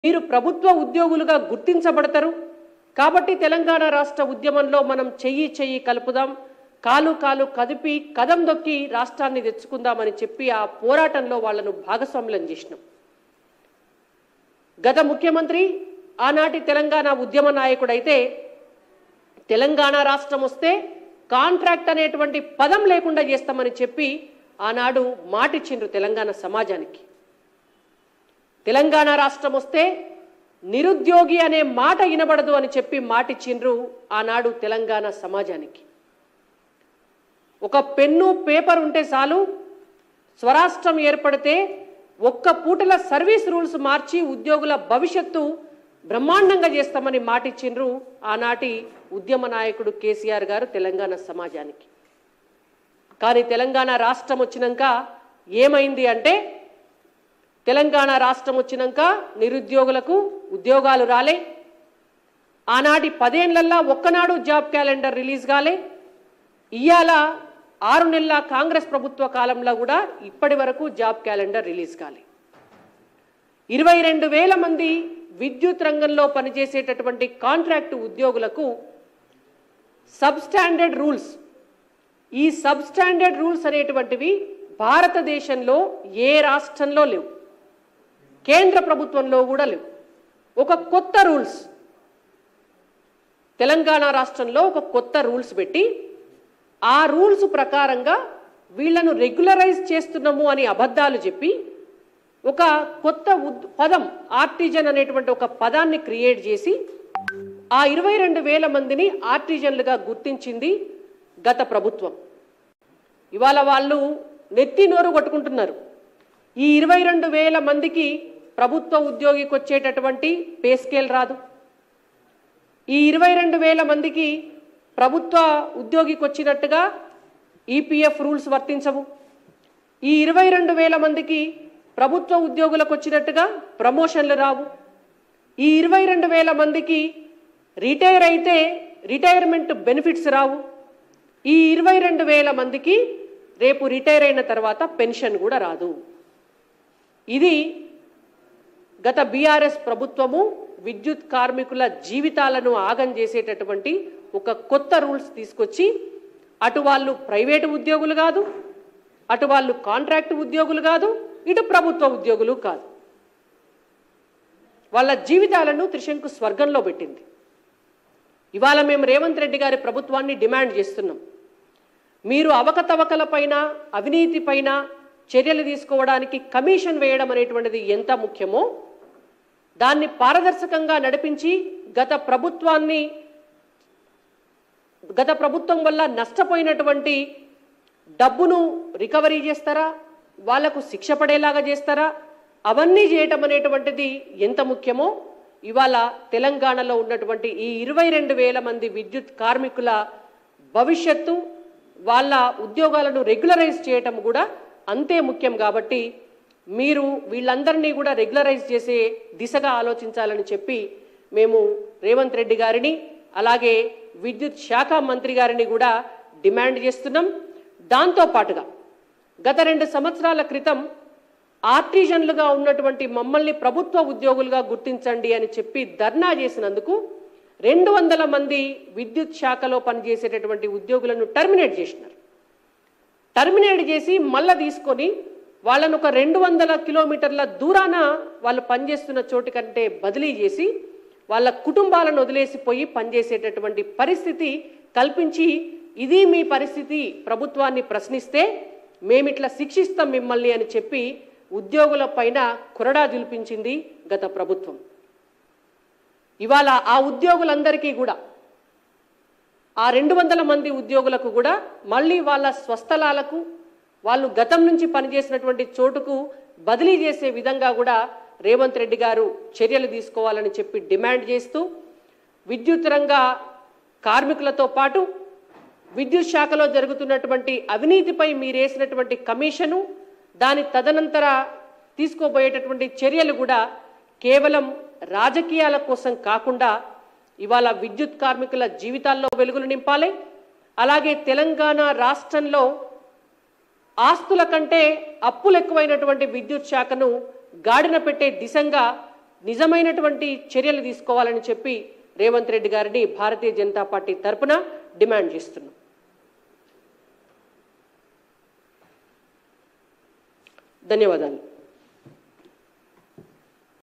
మీరు ప్రభుత్వ ఉద్యోగులుగా గుర్తించబడతారు కాబట్టి తెలంగాణ రాష్ట్ర ఉద్యమంలో మనం చెయ్యి చెయ్యి కలుపుదాం కాలు కాలు కదిపి కదం దొక్కి రాష్ట్రాన్ని తెచ్చుకుందామని చెప్పి ఆ పోరాటంలో వాళ్ళను భాగస్వాములను చేసినాం గత ముఖ్యమంత్రి ఆనాటి తెలంగాణ ఉద్యమ నాయకుడైతే తెలంగాణ రాష్ట్రం వస్తే కాంట్రాక్ట్ అనేటువంటి పదం లేకుండా చేస్తామని చెప్పి ఆనాడు మాటిచ్చిండ్రు తెలంగాణ సమాజానికి తెలంగాణ రాష్ట్రం వస్తే నిరుద్యోగి అనే మాట వినబడదు అని చెప్పి మాటిచ్చిండ్రు ఆనాడు తెలంగాణ సమాజానికి ఒక పెన్ను పేపర్ ఉంటే చాలు స్వరాష్ట్రం ఏర్పడితే ఒక్క పూటల సర్వీస్ రూల్స్ మార్చి ఉద్యోగుల భవిష్యత్తు బ్రహ్మాండంగా చేస్తామని మాటిచ్చిండ్రు ఆనాటి ఉద్యమ నాయకుడు కేసీఆర్ గారు తెలంగాణ సమాజానికి కానీ తెలంగాణ రాష్ట్రం వచ్చినాక ఏమైంది అంటే తెలంగాణ రాష్ట్రం వచ్చినాక నిరుద్యోగులకు ఉద్యోగాలు రాలే ఆనాటి పదేళ్లల్లా ఒక్కనాడు జాబ్ క్యాలెండర్ రిలీజ్ కాలే ఇవాళ ఆరు నెలల కాంగ్రెస్ ప్రభుత్వ కాలంలో కూడా ఇప్పటి వరకు జాబ్ క్యాలెండర్ రిలీజ్ కాలే ఇరవై రెండు వేల మంది విద్యుత్ రంగంలో పనిచేసేటటువంటి కాంట్రాక్ట్ ఉద్యోగులకు సబ్ స్టాండర్డ్ రూల్స్ ఈ సబ్ స్టాండర్డ్ రూల్స్ అనేటువంటివి భారతదేశంలో ఏ రాష్ట్రంలో లేవు కేంద్ర ప్రభుత్వంలో కూడా లేవు ఒక కొత్త రూల్స్ తెలంగాణ రాష్ట్రంలో ఒక కొత్త రూల్స్ పెట్టి ఆ రూల్స్ ప్రకారంగా వీళ్లను రెగ్యులరైజ్ చేస్తున్నాము అని అబద్ధాలు చెప్పి ఒక కొత్త ఉద్- పదం ఆర్టిజన్ అనేటువంటి ఒక పదాన్ని క్రియేట్ చేసి ఆ ఇరవై రెండు వేల మందిని ఆర్టిజన్లుగా గుర్తించింది గత ప్రభుత్వం ఇవాళ వాళ్ళు నెత్తి నోరు కొట్టుకుంటున్నారు ఈ ఇరవై రెండు వేల మందికి ప్రభుత్వ ఉద్యోగికి వచ్చేటటువంటి పే స్కేల్ రాదు ఈ ఇరవై రెండు వేల మందికి ప్రభుత్వ ఉద్యోగికి వచ్చినట్టుగా ఈపీఎఫ్ రూల్స్ వర్తించవు ఈ ఇరవై రెండు వేల మందికి ప్రభుత్వ ఉద్యోగులకు వచ్చినట్టుగా ప్రమోషన్లు రావు ఈ ఇరవై రెండు వేల మందికి రిటైర్ అయితే రిటైర్మెంట్ బెనిఫిట్స్ రావు ఈ ఇరవై రెండు వేల మందికి రేపు రిటైర్ అయిన తర్వాత పెన్షన్ కూడా రాదు ఇది గత బీఆర్ఎస్ ప్రభుత్వము విద్యుత్ కార్మికుల జీవితాలను ఆగం చేసేటటువంటి ఒక కొత్త రూల్స్ తీసుకొచ్చి అటు వాళ్ళు ప్రైవేటు ఉద్యోగులు కాదు అటు వాళ్ళు కాంట్రాక్ట్ ఉద్యోగులు కాదు ఇటు ప్రభుత్వ ఉద్యోగులు కాదు వాళ్ళ జీవితాలను త్రిశంకు స్వర్గంలో పెట్టింది ఇవాళ మేము రేవంత్ రెడ్డి గారి ప్రభుత్వాన్ని డిమాండ్ చేస్తున్నాం మీరు అవకతవకల పైన అవినీతి పైన చర్యలు తీసుకోవడానికి కమిషన్ వేయడం అనేటువంటిది ఎంత ముఖ్యమో దాన్ని పారదర్శకంగా నడిపించి గత ప్రభుత్వాన్ని గత ప్రభుత్వం వల్ల నష్టపోయినటువంటి డబ్బును రికవరీ చేస్తారా వాళ్లకు శిక్ష పడేలాగా చేస్తారా అవన్నీ చేయటం అనేటువంటిది ఎంత ముఖ్యమో ఇవాళ తెలంగాణలో ఉన్నటువంటి ఈ ఇరవై రెండు వేల మంది విద్యుత్ కార్మికుల భవిష్యత్తు వాళ్ళ ఉద్యోగాలను రెగ్యులరైజ్ చేయటం కూడా అంతే ముఖ్యం కాబట్టి మీరు వీళ్ళందరినీ కూడా రెగ్యులరైజ్ చేసే దిశగా ఆలోచించాలని చెప్పి మేము రేవంత్ రెడ్డి గారిని అలాగే విద్యుత్ శాఖ మంత్రి గారిని కూడా డిమాండ్ చేస్తున్నాం దాంతో పాటుగా గత రెండు సంవత్సరాల క్రితం ఆర్టిజన్లుగా ఉన్నటువంటి మమ్మల్ని ప్రభుత్వ ఉద్యోగులుగా గుర్తించండి అని చెప్పి ధర్నా చేసినందుకు రెండు వందల మంది విద్యుత్ శాఖలో పనిచేసేటటువంటి ఉద్యోగులను టర్మినేట్ చేసినారు టర్మినేట్ చేసి మళ్ళా తీసుకొని వాళ్ళను ఒక రెండు వందల కిలోమీటర్ల దూరాన వాళ్ళు పనిచేస్తున్న చోటు కంటే బదిలీ చేసి వాళ్ళ కుటుంబాలను వదిలేసిపోయి పనిచేసేటటువంటి పరిస్థితి కల్పించి ఇది మీ పరిస్థితి ప్రభుత్వాన్ని ప్రశ్నిస్తే మేమిట్లా శిక్షిస్తాం మిమ్మల్ని అని చెప్పి ఉద్యోగుల పైన కొరడా జుల్పించింది గత ప్రభుత్వం ఇవాళ ఆ ఉద్యోగులందరికీ కూడా ఆ రెండు వందల మంది ఉద్యోగులకు కూడా మళ్ళీ వాళ్ళ స్వస్థలాలకు వాళ్ళు గతం నుంచి పనిచేసినటువంటి చోటుకు బదిలీ చేసే విధంగా కూడా రేవంత్ రెడ్డి గారు చర్యలు తీసుకోవాలని చెప్పి డిమాండ్ చేస్తూ విద్యుత్ రంగ కార్మికులతో పాటు విద్యుత్ శాఖలో జరుగుతున్నటువంటి అవినీతిపై మీరేసినటువంటి కమిషను దాని తదనంతర తీసుకోబోయేటటువంటి చర్యలు కూడా కేవలం రాజకీయాల కోసం కాకుండా ఇవాళ విద్యుత్ కార్మికుల జీవితాల్లో వెలుగులు నింపాలి అలాగే తెలంగాణ రాష్ట్రంలో ఆస్తుల కంటే అప్పులు ఎక్కువైనటువంటి విద్యుత్ శాఖను గాడిన పెట్టే దిశంగా నిజమైనటువంటి చర్యలు తీసుకోవాలని చెప్పి రేవంత్ రెడ్డి గారిని భారతీయ జనతా పార్టీ తరపున డిమాండ్ చేస్తున్నాం ధన్యవాదాలు